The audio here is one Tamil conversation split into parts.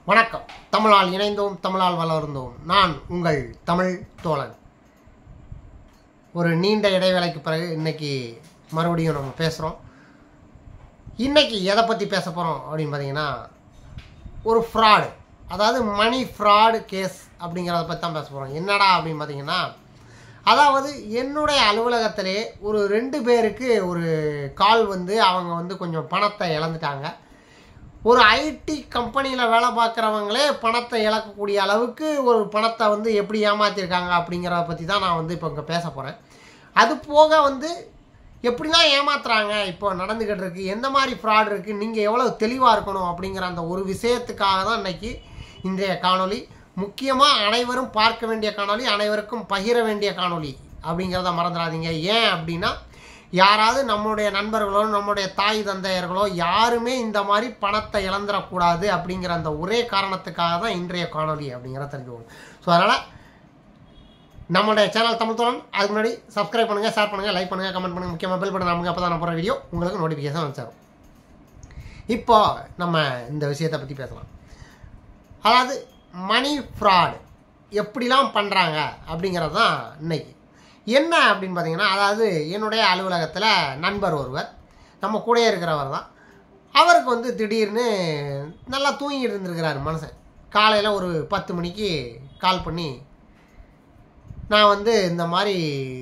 வணக்கம் தமிழால் இணைந்தோம் தமிழால் வளர்ந்தோம் நான் உங்கள் தமிழ் தோழன் ஒரு நீண்ட இடைவேளைக்கு பிறகு இன்னைக்கு மறுபடியும் நம்ம பேசுகிறோம் இன்னைக்கு எதை பற்றி பேச போகிறோம் அப்படின்னு பார்த்தீங்கன்னா ஒரு ஃப்ராடு அதாவது மணி ஃப்ராடு கேஸ் அப்படிங்கிறத பற்றி தான் பேச போகிறோம் என்னடா அப்படின்னு பார்த்தீங்கன்னா அதாவது என்னுடைய அலுவலகத்திலே ஒரு ரெண்டு பேருக்கு ஒரு கால் வந்து அவங்க வந்து கொஞ்சம் பணத்தை இழந்துட்டாங்க ஒரு ஐடி கம்பெனியில் வேலை பார்க்குறவங்களே பணத்தை இழக்கக்கூடிய அளவுக்கு ஒரு பணத்தை வந்து எப்படி ஏமாற்றிருக்காங்க அப்படிங்கிறத பற்றி தான் நான் வந்து இப்போ இங்கே பேச போகிறேன் அது போக வந்து எப்படிலாம் ஏமாத்துறாங்க இப்போ நடந்துக்கிட்டு இருக்கு எந்த மாதிரி ஃப்ராட் இருக்குது நீங்கள் எவ்வளோ தெளிவாக இருக்கணும் அப்படிங்கிற அந்த ஒரு விஷயத்துக்காக தான் இன்னைக்கு இன்றைய காணொளி முக்கியமாக அனைவரும் பார்க்க வேண்டிய காணொளி அனைவருக்கும் பகிர வேண்டிய காணொளி அப்படிங்கிறத மறந்துடாதீங்க ஏன் அப்படின்னா யாராவது நம்மளுடைய நண்பர்களோ நம்மளுடைய தாய் தந்தையர்களோ யாருமே இந்த மாதிரி பணத்தை இழந்துடக்கூடாது அப்படிங்கிற அந்த ஒரே காரணத்துக்காக தான் இன்றைய காணொளி அப்படிங்கிறத தெரிஞ்சுக்கணும் ஸோ அதனால் நம்மளுடைய சேனல் தமிழ் தோழன் அதுக்கு முன்னாடி சப்ஸ்கிரைப் பண்ணுங்கள் ஷேர் பண்ணுங்கள் லைக் பண்ணுங்கள் கமெண்ட் பண்ணுங்கள் முக்கியமாக பெல் பட்டன் நமக்கு அப்போ தான் நான் போகிற வீடியோ உங்களுக்கு நோட்டிஃபிகேஷன் வந்துடும் இப்போ நம்ம இந்த விஷயத்தை பற்றி பேசலாம் அதாவது மணி ஃப்ராட் எப்படிலாம் பண்ணுறாங்க அப்படிங்கிறது தான் இன்னைக்கு என்ன அப்படின்னு பார்த்தீங்கன்னா அதாவது என்னுடைய அலுவலகத்தில் நண்பர் ஒருவர் நம்ம கூடயே இருக்கிறவர் தான் அவருக்கு வந்து திடீர்னு நல்லா தூங்கிட்டு இருந்திருக்கிறாரு மனுஷன் காலையில் ஒரு பத்து மணிக்கு கால் பண்ணி நான் வந்து இந்த மாதிரி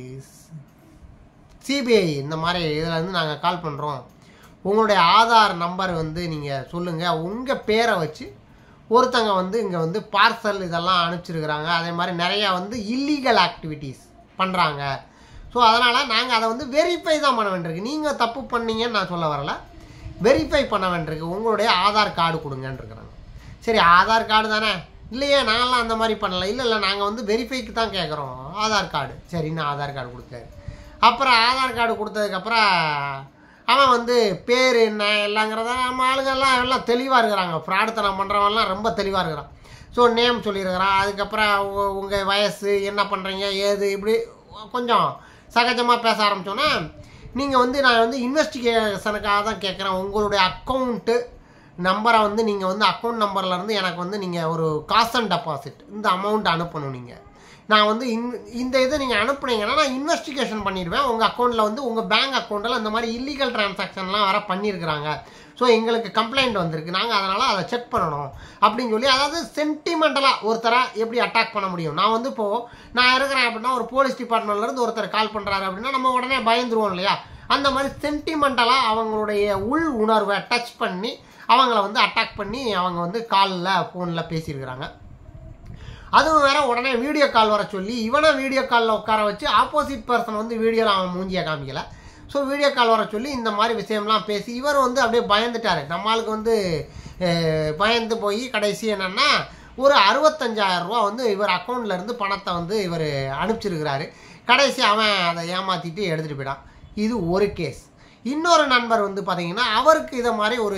சிபிஐ இந்த மாதிரி இதில் வந்து நாங்கள் கால் பண்ணுறோம் உங்களுடைய ஆதார் நம்பர் வந்து நீங்கள் சொல்லுங்கள் உங்கள் பேரை வச்சு ஒருத்தங்க வந்து இங்கே வந்து பார்சல் இதெல்லாம் அனுப்பிச்சிருக்கிறாங்க அதே மாதிரி நிறையா வந்து இல்லீகல் ஆக்டிவிட்டீஸ் பண்ணுறாங்க ஸோ அதனால் நாங்கள் அதை வந்து வெரிஃபை தான் பண்ண வேண்டியிருக்கு நீங்கள் தப்பு பண்ணீங்கன்னு நான் சொல்ல வரல வெரிஃபை பண்ண வேண்டியிருக்கு உங்களுடைய ஆதார் கார்டு கொடுங்கன்னு இருக்கிறாங்க சரி ஆதார் கார்டு தானே இல்லையே நான்லாம் அந்த மாதிரி பண்ணல இல்லை இல்லை நாங்கள் வந்து வெரிஃபைக்கு தான் கேட்குறோம் ஆதார் கார்டு சரின்னு ஆதார் கார்டு கொடுத்தாரு அப்புறம் ஆதார் கார்டு கொடுத்ததுக்கப்புறம் அவன் வந்து பேர் என்ன எல்லாங்கிறத நம்ம ஆளுங்கெல்லாம் எல்லாம் தெளிவாக இருக்கிறாங்க ஃப்ராடுத்தனம் பண்ணுறவன்லாம் ரொம்ப தெளிவாக இருக்கிறான் ஸோ நேம் சொல்லியிருக்கிறான் அதுக்கப்புறம் உங்கள் வயசு என்ன பண்ணுறீங்க ஏது இப்படி கொஞ்சம் சகஜமாக பேச ஆரம்பித்தோன்னே நீங்கள் வந்து நான் வந்து இன்வெஸ்டிகேஷனுக்காக தான் கேட்குறேன் உங்களுடைய அக்கௌண்ட்டு நம்பரை வந்து நீங்கள் வந்து அக்கௌண்ட் நம்பர்லேருந்து எனக்கு வந்து நீங்கள் ஒரு காசு அண்ட் டெபாசிட் இந்த அமௌண்ட் அனுப்பணும் நீங்கள் நான் வந்து இன் இந்த இதை நீங்கள் அனுப்புனீங்கன்னா நான் இன்வெஸ்டிகேஷன் பண்ணிடுவேன் உங்கள் அக்கௌண்ட்டில் வந்து உங்கள் பேங்க் அக்கௌண்ட்டில் இந்த மாதிரி இல்லீகல் டிரான்சாக்ஷன்லாம் வர பண்ணியிருக்கிறாங்க ஸோ எங்களுக்கு கம்ப்ளைண்ட் வந்திருக்கு நாங்கள் அதனால் அதை செக் பண்ணணும் அப்படின்னு சொல்லி அதாவது சென்டிமெண்டலாக ஒருத்தரை எப்படி அட்டாக் பண்ண முடியும் நான் வந்து இப்போது நான் இருக்கிறேன் அப்படின்னா ஒரு போலீஸ் டிபார்ட்மெண்ட்லேருந்து ஒருத்தர் கால் பண்ணுறாரு அப்படின்னா நம்ம உடனே பயந்துருவோம் இல்லையா அந்த மாதிரி சென்டிமெண்டலாக அவங்களுடைய உள் உணர்வை டச் பண்ணி அவங்கள வந்து அட்டாக் பண்ணி அவங்க வந்து காலில் ஃபோனில் பேசியிருக்கிறாங்க அதுவும் வேற உடனே வீடியோ கால் வர சொல்லி இவனை வீடியோ காலில் உட்கார வச்சு ஆப்போசிட் பர்சன் வந்து வீடியோவில் அவன் மூஞ்சியை காமிக்கல ஸோ வீடியோ கால் வர சொல்லி இந்த மாதிரி விஷயம்லாம் பேசி இவர் வந்து அப்படியே பயந்துட்டாரு நம்மளுக்கு வந்து பயந்து போய் கடைசி என்னன்னா ஒரு அறுபத்தஞ்சாயிரம் ரூபா வந்து இவர் அக்கௌண்ட்ல இருந்து பணத்தை வந்து இவர் அனுப்பிச்சிருக்கிறாரு கடைசி அவன் அதை ஏமாத்திட்டு எடுத்துட்டு போயிடான் இது ஒரு கேஸ் இன்னொரு நண்பர் வந்து பார்த்தீங்கன்னா அவருக்கு இதை மாதிரி ஒரு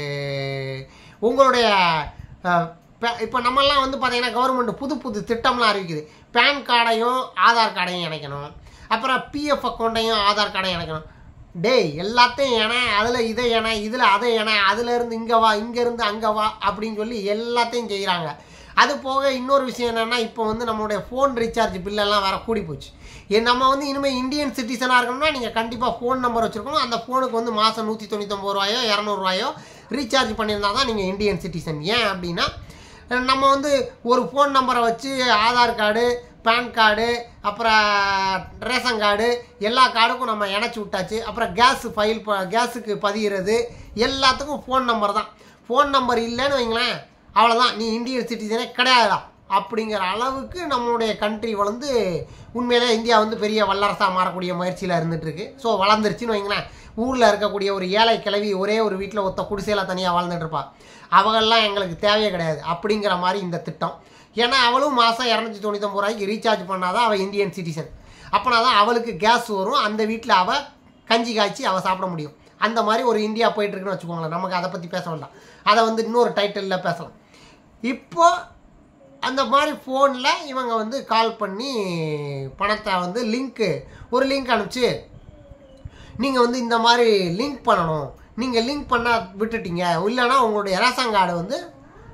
உங்களுடைய இப்போ நம்மெல்லாம் வந்து பார்த்தீங்கன்னா கவர்மெண்ட் புது புது திட்டம்லாம் அறிவிக்குது பேன் கார்டையும் ஆதார் கார்டையும் இணைக்கணும் அப்புறம் பிஎஃப் அக்கௌண்ட்டையும் ஆதார் கார்டையும் இணைக்கணும் டேய் எல்லாத்தையும் ஏன அதில் இதை ஏன இதில் அதை ஏன அதுலேருந்து இங்கே வா இங்கேருந்து அங்கே வா அப்படின்னு சொல்லி எல்லாத்தையும் செய்கிறாங்க அது போக இன்னொரு விஷயம் என்னென்னா இப்போ வந்து நம்மளுடைய ஃபோன் ரீசார்ஜ் பில்லெல்லாம் வேறு கூடி போச்சு நம்ம வந்து இனிமேல் இந்தியன் சிட்டிசனாக இருக்கணும்னா நீங்கள் கண்டிப்பாக ஃபோன் நம்பர் வச்சுருக்கணும் அந்த ஃபோனுக்கு வந்து மாதம் நூற்றி தொண்ணூத்தொம்பது ரூபாயோ இரநூறுவாயோ ரீசார்ஜ் பண்ணியிருந்தால் தான் நீங்கள் இந்தியன் சிட்டிசன் ஏன் அப்படின்னா நம்ம வந்து ஒரு ஃபோன் நம்பரை வச்சு ஆதார் கார்டு பேன் கார்டு அப்புறம் ரேஷன் கார்டு எல்லா கார்டுக்கும் நம்ம இணைச்சி விட்டாச்சு அப்புறம் கேஸ் ஃபைல் ப கேஸுக்கு பதிகிறது எல்லாத்துக்கும் ஃபோன் நம்பர் தான் ஃபோன் நம்பர் இல்லைன்னு வைங்களேன் அவ்வளோதான் நீ இந்தியன் சிட்டிசனே கிடையாதுடா அப்படிங்கிற அளவுக்கு நம்மளுடைய கண்ட்ரி வளர்ந்து உண்மையிலே இந்தியா வந்து பெரிய வல்லரசாக மாறக்கூடிய முயற்சியில் இருந்துகிட்ருக்கு ஸோ வளர்ந்துருச்சுன்னு வைங்களேன் ஊரில் இருக்கக்கூடிய ஒரு ஏழை கிளவி ஒரே ஒரு வீட்டில் ஒத்த குடிசையில் தனியாக வாழ்ந்துட்டு இருப்பா அவங்கெல்லாம் எங்களுக்கு தேவையே கிடையாது அப்படிங்கிற மாதிரி இந்த திட்டம் ஏன்னா அவளும் மாதம் இரநூத்தி தொண்ணூத்தொம்பது ரூபாய்க்கு ரீசார்ஜ் பண்ணாதான் அவள் இந்தியன் சிட்டிசன் அப்போனா தான் அவளுக்கு கேஸ் வரும் அந்த வீட்டில் அவள் கஞ்சி காய்ச்சி அவள் சாப்பிட முடியும் அந்த மாதிரி ஒரு இந்தியா போயிட்டுருக்குன்னு வச்சுக்கோங்களேன் நமக்கு அதை பற்றி பேச வேண்டாம் அதை வந்து இன்னொரு டைட்டிலில் பேசலாம் இப்போ அந்த மாதிரி ஃபோனில் இவங்க வந்து கால் பண்ணி பணத்தை வந்து லிங்க்கு ஒரு லிங்க் அனுப்பிச்சு நீங்கள் வந்து இந்த மாதிரி லிங்க் பண்ணணும் நீங்கள் லிங்க் பண்ண விட்டுட்டீங்க இல்லைன்னா உங்களுடைய ரேஷன் கார்டு வந்து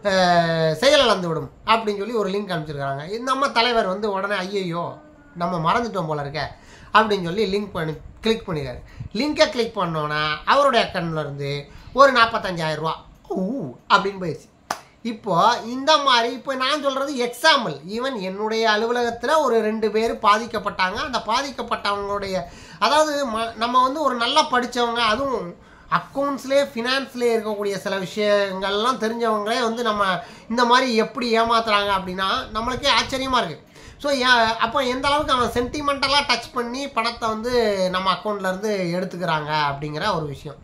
அஹ், செயலிழந்து விடும் அப்படின்னு சொல்லி ஒரு லிங்க் அனுப்பிச்சிருக்காங்க இது நம்ம தலைவர் வந்து உடனே ஐயையோ நம்ம மறந்துட்டோம் போல இருக்க அப்படின்னு சொல்லி லிங்க் பண்ணி கிளிக் பண்ணிடுறாரு லிங்கை கிளிக் பண்ணோன்னா அவருடைய அக்கௌண்ட்ல இருந்து ஒரு நாற்பத்தஞ்சாயிரம் ரூபா ஊ அப்படின்னு போயிடுச்சு இப்போ இந்த மாதிரி இப்போ நான் சொல்கிறது எக்ஸாம்பிள் ஈவன் என்னுடைய அலுவலகத்தில் ஒரு ரெண்டு பேர் பாதிக்கப்பட்டாங்க அந்த பாதிக்கப்பட்டவங்களுடைய அதாவது ம நம்ம வந்து ஒரு நல்லா படித்தவங்க அதுவும் அக்கௌண்ட்ஸ்லேயே ஃபினான்ஸ்லேயே இருக்கக்கூடிய சில விஷயங்கள்லாம் தெரிஞ்சவங்களே வந்து நம்ம இந்த மாதிரி எப்படி ஏமாத்துறாங்க அப்படின்னா நம்மளுக்கே ஆச்சரியமாக இருக்குது ஸோ அப்போ எந்த அளவுக்கு அவன் சென்டிமெண்டலாக டச் பண்ணி பணத்தை வந்து நம்ம அக்கௌண்ட்லேருந்து எடுத்துக்கிறாங்க அப்படிங்கிற ஒரு விஷயம்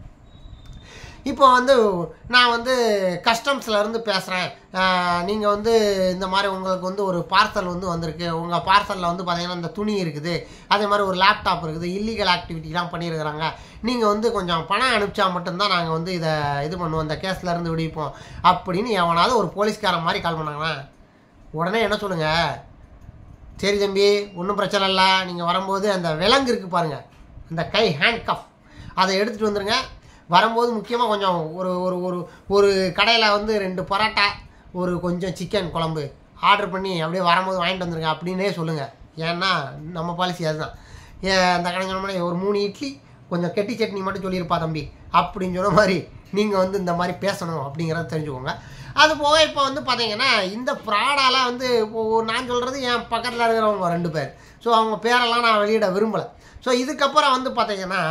இப்போ வந்து நான் வந்து கஸ்டம்ஸ்ல இருந்து பேசுகிறேன் நீங்கள் வந்து இந்த மாதிரி உங்களுக்கு வந்து ஒரு பார்சல் வந்து வந்திருக்கு உங்கள் பார்சலில் வந்து பார்த்தீங்கன்னா இந்த துணி இருக்குது அதே மாதிரி ஒரு லேப்டாப் இருக்குது இல்லீகல் ஆக்டிவிட்டிலாம் பண்ணியிருக்கிறாங்க நீங்கள் வந்து கொஞ்சம் பணம் அனுப்பிச்சா மட்டும்தான் நாங்கள் வந்து இதை இது பண்ணுவோம் இந்த கேஸ்ல இருந்து விடுவிப்போம் அப்படின்னு எவனாவது ஒரு போலீஸ்காரன் மாதிரி கால் பண்ணாங்கன்னா உடனே என்ன சொல்லுங்கள் சரி தம்பி ஒன்றும் பிரச்சனை இல்லை நீங்கள் வரும்போது அந்த விலங்கு இருக்குது பாருங்கள் அந்த கை ஹேண்ட் கஃப் அதை எடுத்துகிட்டு வந்துருங்க வரும்போது முக்கியமாக கொஞ்சம் ஒரு ஒரு ஒரு ஒரு கடையில் வந்து ரெண்டு பரோட்டா ஒரு கொஞ்சம் சிக்கன் குழம்பு ஆர்டர் பண்ணி அப்படியே வரும்போது வாங்கிட்டு வந்துருங்க அப்படின்னே சொல்லுங்கள் ஏன்னா நம்ம பாலிசி அதுதான் ஏ அந்த கடைங்க சொன்ன மாதிரி ஒரு மூணு இட்லி கொஞ்சம் கெட்டி சட்னி மட்டும் சொல்லியிருப்பா தம்பி அப்படின்னு சொன்ன மாதிரி நீங்கள் வந்து இந்த மாதிரி பேசணும் அப்படிங்கிறத தெரிஞ்சுக்கோங்க அது போக இப்போ வந்து பார்த்தீங்கன்னா இந்த ஃப்ராடால வந்து இப்போ ஒரு நான் சொல்கிறது என் பக்கத்தில் இருக்கிறவங்க ரெண்டு பேர் ஸோ அவங்க பேரெல்லாம் நான் வெளியிட விரும்பலை ஸோ இதுக்கப்புறம் வந்து பார்த்தீங்கன்னா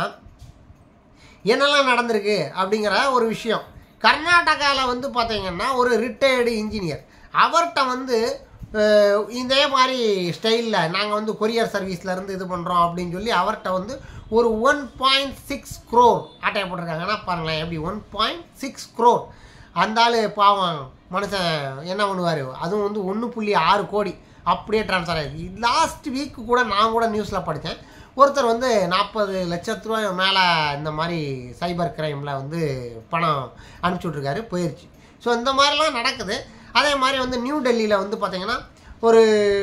என்னெல்லாம் நடந்திருக்கு அப்படிங்கிற ஒரு விஷயம் கர்நாடகாவில் வந்து பார்த்தீங்கன்னா ஒரு ரிட்டையர்டு இன்ஜினியர் அவர்கிட்ட வந்து அஹ், இதே மாதிரி ஸ்டைலில் நாங்கள் வந்து கொரியர் சர்வீஸ்லேருந்து இது பண்ணுறோம் அப்படின்னு சொல்லி அவர்கிட்ட வந்து ஒரு ஒன் பாயிண்ட் சிக்ஸ் க்ரோர் ஆட்டையை போட்டிருக்காங்கன்னா பாருங்களேன் எப்படி ஒன் பாயிண்ட் சிக்ஸ் க்ரோர் அந்த ஆள் பாவம் மனுஷன் என்ன பண்ணுவார் அதுவும் வந்து ஒன்று புள்ளி ஆறு கோடி அப்படியே ட்ரான்ஸ்ஃபர் ஆகிருக்கு லாஸ்ட் வீக் கூட நான் கூட நியூஸில் படித்தேன் ஒருத்தர் வந்து நாற்பது லட்சத்து ரூபாய் மேலே இந்த மாதிரி சைபர் கிரைமில் வந்து பணம் அனுப்பிச்சி விட்ருக்காரு போயிடுச்சு ஸோ இந்த மாதிரிலாம் நடக்குது அதே மாதிரி வந்து நியூ டெல்லியில் வந்து பார்த்தீங்கன்னா ஒரு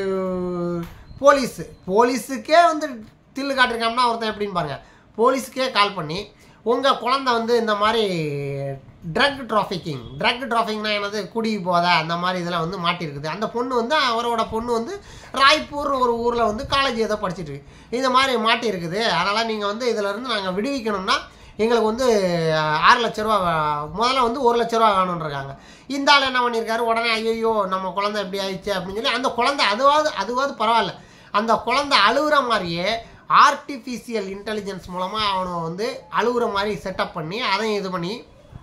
போலீஸு போலீஸுக்கே வந்து தில்லு காட்டிருக்காங்கன்னா ஒருத்தன் எப்படின்னு பாருங்க போலீஸுக்கே கால் பண்ணி உங்கள் குழந்தை வந்து இந்த மாதிரி ட்ரக் டிராஃபிக்கிங் ட்ரக் டிராஃபிக்னா என்னது குடி போதை அந்த மாதிரி இதெல்லாம் வந்து மாட்டிருக்குது அந்த பொண்ணு வந்து அவரோட பொண்ணு வந்து ராய்ப்பூர் ஒரு ஊரில் வந்து காலேஜ் ஏதோ படிச்சிட்டு இருக்கு இந்த மாதிரி மாட்டிருக்குது அதனால் நீங்கள் வந்து இதில் இருந்து நாங்கள் விடுவிக்கணும்னா எங்களுக்கு வந்து அஹ், ஆறு லட்ச ரூபா வே- முதல்ல வந்து ஒரு லட்ச ரூபா வேணுன்றிருக்காங்க இந்த ஆள் என்ன பண்ணியிருக்காரு உடனே ஐயோ நம்ம குழந்தை எப்படி ஆயிடுச்சு அப்படின்னு சொல்லி அந்த குழந்தை அதுவாவது அதுவாவது பரவாயில்ல அந்த குழந்தை அழுகுற மாதிரியே ஆர்டிஃபிஷியல் இன்டெலிஜென்ஸ் மூலமாக அவனை வந்து அழுகுற மாதிரி செட்டப் பண்ணி அதையும் இது பண்ணி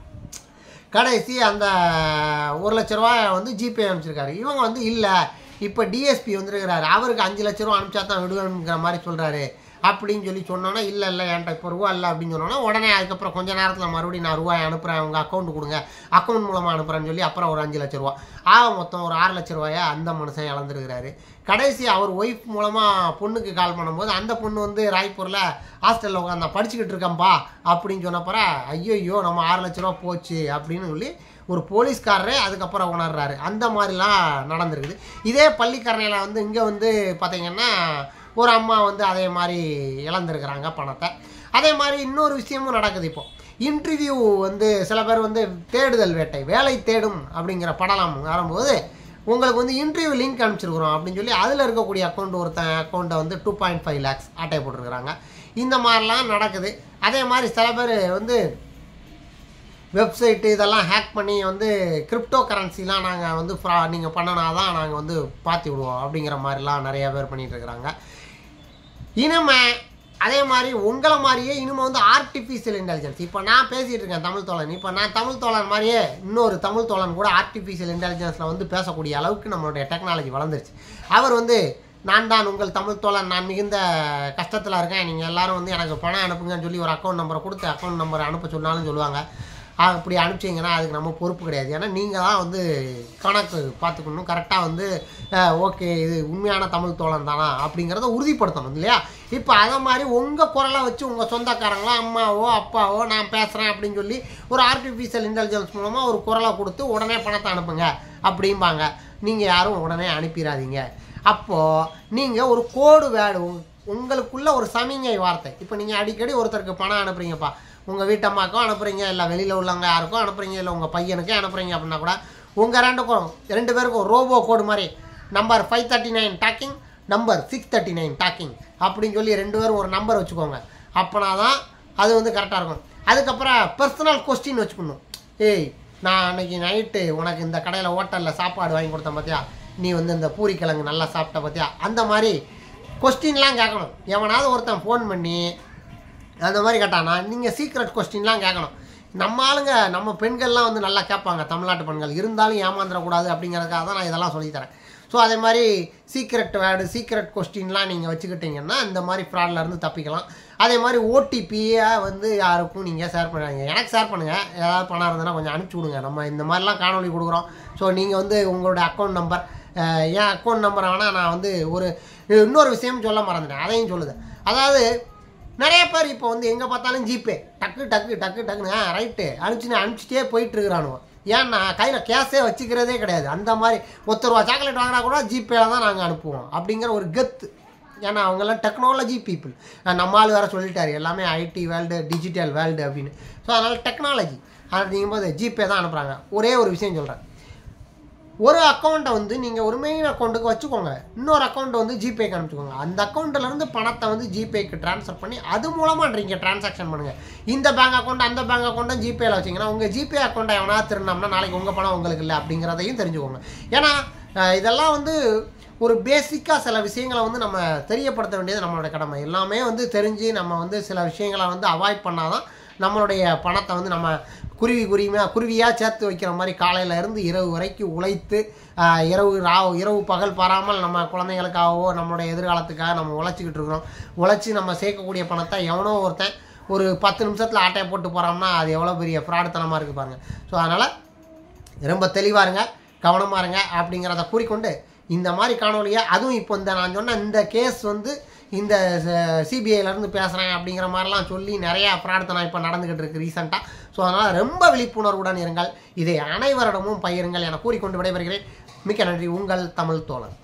கடைசி அந்த ஒரு லட்ச ரூபாய் வந்து ஜிபே அனுப்பிச்சிருக்காரு இவங்க வந்து இல்லை இப்போ டிஎஸ்பி வந்துருக்கிறாரு அவருக்கு அஞ்சு லட்ச ரூபா அனுப்பிச்சா தான் விடுவேங்கிற மாதிரி சொல்கிறாரு அப்படின்னு சொல்லி சொன்னோன்னா இல்லை இல்லை என்கிட்ட இப்போ ரூபா இல்லை அப்படின்னு சொன்னோன்னா உடனே அதுக்கப்புறம் கொஞ்ச நேரத்தில் மறுபடியும் நான் ரூபாய் அனுப்புகிறேன் உங்கள் அக்கௌண்ட் கொடுங்க அக்கௌண்ட் மூலமாக அனுப்புகிறேன்னு சொல்லி அப்புறம் ஒரு அஞ்சு லட்ச ரூபா ஆக மொத்தம் ஒரு ஆறு லட்ச ரூபாயை அந்த மனுஷன் இழந்துருக்கிறாரு கடைசி அவர் ஒய்ஃப் மூலமாக பொண்ணுக்கு கால் பண்ணும்போது அந்த பொண்ணு வந்து ராய்ப்பூரில் ஹாஸ்டலில் உட்காந்து நான் படிச்சுக்கிட்டு இருக்கேன்ப்பா அப்படின்னு சொன்னப்பற ஐயோ நம்ம ஆறு லட்ச ரூபா போச்சு அப்படின்னு சொல்லி ஒரு போலீஸ்காரரே அதுக்கப்புறம் உணர்றாரு அந்த மாதிரிலாம் நடந்திருக்குது இதே பள்ளிக்கரணையில் வந்து இங்கே வந்து பார்த்தீங்கன்னா ஒரு அம்மா வந்து அதே மாதிரி இழந்திருக்கிறாங்க பணத்தை அதே மாதிரி இன்னொரு விஷயமும் நடக்குது இப்போ இன்டர்வியூ வந்து சில பேர் வந்து தேடுதல் வேட்டை வேலை தேடும் அப்படிங்கிற படலாம் வரும்போது உங்களுக்கு வந்து இன்டர்வியூ லிங்க் அனுப்பிச்சிருக்கிறோம் அப்படின்னு சொல்லி அதில் இருக்கக்கூடிய அக்கௌண்ட் ஒருத்தன் அக்கௌண்ட்டை வந்து டூ பாயிண்ட் ஃபைவ் லேக்ஸ் ஆட்டை போட்டிருக்கிறாங்க இந்த மாதிரிலாம் நடக்குது அதே மாதிரி சில பேர் வந்து வெப்சைட்டு இதெல்லாம் ஹேக் பண்ணி வந்து கிரிப்டோ கரன்சிலாம் நாங்கள் வந்து ஃப்ரா நீங்கள் பண்ணனா தான் நாங்கள் வந்து பாத்தி விடுவோம் அப்படிங்கிற மாதிரிலாம் நிறைய பேர் பண்ணிட்டு இருக்கிறாங்க இனிமே அதே மாதிரி உங்களை மாதிரியே இனிமே வந்து ஆர்டிஃபிஷியல் இன்டெலிஜென்ஸ் இப்போ நான் பேசிகிட்டு இருக்கேன் தமிழ் தோழன் இப்போ நான் தமிழ் தோழன் மாதிரியே இன்னொரு தமிழ் தோழன் கூட ஆர்டிஃபிஷியல் இன்டெலிஜென்ஸில் வந்து பேசக்கூடிய அளவுக்கு நம்மளுடைய டெக்னாலஜி வளர்ந்துருச்சு அவர் வந்து நான் தான் உங்கள் தமிழ் தோழன் நான் மிகுந்த கஷ்டத்தில் இருக்கேன் நீங்கள் எல்லாரும் வந்து எனக்கு பணம் அனுப்புங்கன்னு சொல்லி ஒரு அக்கௌண்ட் நம்பரை கொடுத்து அக்கௌண்ட் நம்பரை அனுப்ப சொன்னாலும் சொல்லுவாங்க அப்படி அனுப்பிச்சிங்கன்னா அதுக்கு நம்ம பொறுப்பு கிடையாது ஏன்னா நீங்கள் தான் வந்து கணக்கு பார்த்துக்கணும் கரெக்டாக வந்து ஓகே இது உண்மையான தமிழ் தோழன் தானா அப்படிங்கிறத உறுதிப்படுத்தணும் இல்லையா இப்போ அதை மாதிரி உங்கள் குரலை வச்சு உங்கள் சொந்தக்காரங்களோ அம்மாவோ அப்பாவோ நான் பேசுகிறேன் அப்படின்னு சொல்லி ஒரு ஆர்டிஃபிஷியல் இன்டெலிஜென்ஸ் மூலமாக ஒரு குரலை கொடுத்து உடனே பணத்தை அனுப்புங்க அப்படிம்பாங்க நீங்கள் யாரும் உடனே அனுப்பிடாதீங்க அப்போது நீங்கள் ஒரு கோடு வேர்டு உங்களுக்குள்ள ஒரு சமிங்கை வார்த்தை இப்போ நீங்கள் அடிக்கடி ஒருத்தருக்கு பணம் அனுப்புறீங்கப்பா உங்கள் வீட்டம்மாக்கும் அனுப்புறீங்க இல்லை வெளியில் உள்ளவங்க யாருக்கும் அனுப்புறீங்க இல்லை உங்கள் பையனுக்கே அனுப்புறீங்க அப்படின்னா கூட உங்கள் ரெண்டுக்கும் ரெண்டு பேருக்கும் ரோபோ கோடு மாதிரி number five thirty nine talking number six thirty nine talking அப்படின்னு சொல்லி ரெண்டு பேரும் ஒரு நம்பர் வச்சுக்கோங்க அப்போனா தான் அது வந்து கரெக்டாக இருக்கும் அதுக்கப்புறம் பர்சனல் கொஸ்டின் வச்சுக்கணும் ஏய் நான் அன்னைக்கு நைட்டு உனக்கு இந்த கடையில் ஹோட்டலில் சாப்பாடு வாங்கி கொடுத்தேன் பார்த்தியா நீ வந்து இந்த பூரி கிழங்கு நல்லா சாப்பிட்ட பார்த்தியா அந்த மாதிரி கொஸ்டின்லாம் கேட்கணும் எவனாவது ஒருத்தன் ஃபோன் பண்ணி அந்த மாதிரி கேட்டானா நீங்கள் சீக்ரெட் கொஸ்டின்லாம் கேட்கணும் நம்ம ஆளுங்க நம்ம பெண்கள்லாம் வந்து நல்லா கேட்பாங்க தமிழ்நாட்டு பெண்கள் இருந்தாலும் ஏமாந்துடக்கூடாது அப்படிங்கிறதுக்காக தான் நான் இதெல்லாம் சொல்லித்தரேன் ஸோ அதே மாதிரி சீக்ரெட் வேர்டு சீக்ரெட் கொஸ்டின்லாம் நீங்கள் வச்சுக்கிட்டீங்கன்னா இந்த மாதிரி fraudல இருந்து தப்பிக்கலாம் அதே மாதிரி ஓடிபியை வந்து யாருக்கும் நீங்கள் ஷேர் பண்ணாதீங்க எனக்கு ஷேர் பண்ணுங்கள் ஏதாவது பணம் இருந்ததுன்னா கொஞ்சம் அனுப்பிச்சி விடுங்க நம்ம இந்த மாதிரிலாம் காணொளி கொடுக்குறோம் ஸோ நீங்கள் வந்து உங்களோட அக்கௌண்ட் நம்பர் என் அக்கௌண்ட் நம்பர் வேணால் நான் வந்து ஒரு இன்னொரு விஷயம் சொல்ல மறந்துட்டேன் அதையும் சொல்லுது அதாவது நிறைய பேர் இப்போ வந்து எங்கே பார்த்தாலும் ஜிபே டக்கு டக்கு டக்கு டக்குன்னு ஆ ரைட்டு அனுப்பிச்சுன்னு அனுப்பிச்சிட்டே போயிட்டு இருக்கிறானுவோ ஏன்னா கையில் கேஷே வச்சுக்கிறதே கிடையாது அந்த மாதிரி ஒருத்தர் ரூபா சாக்லேட் வாங்கினா கூட ஜிபேல தான் நாங்கள் அனுப்புவோம் அப்படிங்கிற ஒரு கெத்து ஏன்னா அவங்கெல்லாம் டெக்னாலஜி பீப்புள் நம்ம ஆள் வேறு சொல்லிட்டாரு எல்லாமே ஐடி வேர்ல்டு டிஜிட்டல் வேர்ல்டு அப்படின்னு ஸோ அதனால் டெக்னாலஜி அப்படிங்கும்போது ஜிபே தான் அனுப்புகிறாங்க ஒரே ஒரு விஷயம் சொல்கிறேன் ஒரு அக்கௌண்ட்டை வந்து நீங்கள் ஒரு மெயின் அக்கௌண்ட்டுக்கு வச்சுக்கோங்க இன்னொரு அக்கௌண்ட்டை வந்து ஜிபேக்கு அனுப்பிச்சுக்கோங்க அந்த அக்கௌண்ட்டில் இருந்து பணத்தை வந்து ஜிபேக்கு ட்ரான்ஸ்ஃபர் பண்ணி அது மூலமாக நீங்கள் ட்ரான்சாக்ஷன் பண்ணுங்கள் இந்த பேங்க் அக்கௌண்ட் அந்த பேங்க் அக்கௌண்ட்டை ஜிபேல வச்சிங்கன்னா உங்கள் ஜிபே அக்கௌண்ட்டை எவனா திருநோம்னா நாளைக்கு உங்கள் பணம் உங்களுக்கு இல்லை அப்படிங்கிறதையும் தெரிஞ்சுக்கோங்க ஏன்னா அஹ், இதெல்லாம் வந்து ஒரு பேசிக்காக சில விஷயங்களை வந்து நம்ம தெரியப்படுத்த வேண்டியது நம்மளோட கடமை எல்லாமே வந்து தெரிஞ்சு நம்ம வந்து சில விஷயங்களை வந்து அவாய்ட் பண்ணாதான் நம்மளுடைய பணத்தை வந்து நம்ம குருவி குருவியாக குருவியாக சேர்த்து வைக்கிற மாதிரி காலையில இருந்து இரவு வரைக்கும் உழைத்து ஆஹ், இரவு ராவு இரவு பகல் பாராமல் நம்ம குழந்தைங்களுக்காகவோ நம்மளுடைய எதிர்காலத்துக்காக நம்ம உழைச்சிக்கிட்டு இருக்கிறோம் உழைச்சி நம்ம சேர்க்கக்கூடிய பணத்தை எவனோ ஒருத்தன் ஒரு பத்து நிமிஷத்தில் ஆட்டையை போட்டு போகிறோம்னா அது எவ்வளோ பெரிய ஃப்ராடுத்தனமாக இருக்குது பாருங்க ஸோ அதனால் ரொம்ப தெளிவாக இருங்க கவனமாக இருங்க அப்படிங்கிறத கூறிக்கொண்டு இந்த மாதிரி காணொலியை அதுவும் இப்போ இந்த நான் சொன்ன இந்த கேஸ் வந்து இந்த சிபிஐலேருந்து பேசுகிறேன் அப்படிங்கிற மாதிரிலாம் சொல்லி நிறையா ஃப்ராடுத்தனம் இப்போ நடந்துக்கிட்டு இருக்கு ரீசெண்டாக ஸோ அதனால் ரொம்ப விழிப்புணர்வுடன் இருங்கள் இதை அனைவரிடமும் பகிருங்கள் என கூறிக்கொண்டு விடைபெறுகிறேன் மிக்க நன்றி உங்கள் தமிழ் தோழன்